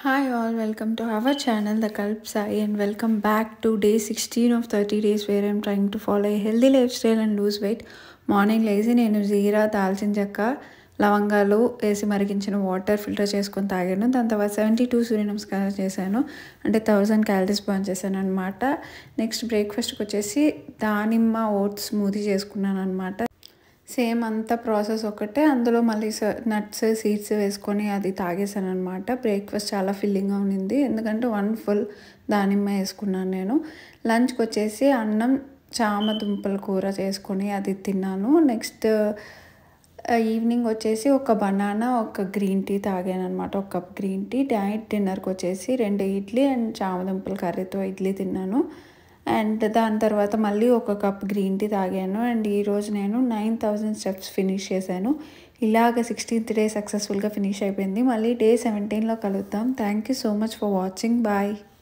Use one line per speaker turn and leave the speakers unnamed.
Hi all, welcome to our channel The Kalp Sai and welcome back to day 16 of 30 days where I'm trying to follow a healthy lifestyle and lose weight. Morning లేచి నేను జీరా దాల్చిన చెక్క లవంగాలు వేసి మరిగించిన water filter చేసుకొని తాగాను దాని తర్వాత సెవెంటీ టూ సూర్య నమస్కారం చేశాను అంటే థౌజండ్ క్యాలరీస్ బర్న్ చేశాను అనమాట నెక్స్ట్ బ్రేక్ఫాస్ట్కి వచ్చేసి దానిమ్మ ఓట్స్ స్మూదీ చేసుకున్నాను అనమాట సేమ్ అంతా ప్రాసెస్ ఒకటే అందులో మళ్ళీ నట్స్ సీడ్స్ వేసుకొని అది తాగేసాను అనమాట బ్రేక్ఫాస్ట్ చాలా ఫిల్లింగ్గా ఉన్నింది ఎందుకంటే వన్ ఫుల్ దానిమ్మ వేసుకున్నాను నేను లంచ్కి వచ్చేసి అన్నం చామ దుంపల కూర చేసుకొని అది తిన్నాను నెక్స్ట్ ఈవినింగ్ వచ్చేసి ఒక బనానా ఒక గ్రీన్ టీ తాగాను అనమాట ఒక కప్ గ్రీన్ టీ నైట్ డిన్నర్కి వచ్చేసి రెండు ఇడ్లీ అండ్ చామదుంపల కర్రీతో ఇడ్లీ తిన్నాను అండ్ దాని తర్వాత మళ్ళీ ఒక కప్ గ్రీన్ టీ తాగాను అండ్ ఈరోజు నేను నైన్ థౌజండ్ స్టెప్స్ ఫినిష్ చేశాను ఇలాగ సిక్స్టీన్త్ డే సక్సెస్ఫుల్గా ఫినిష్ అయిపోయింది మళ్ళీ డే సెవెంటీన్లో కలుద్దాం thank you so much for watching bye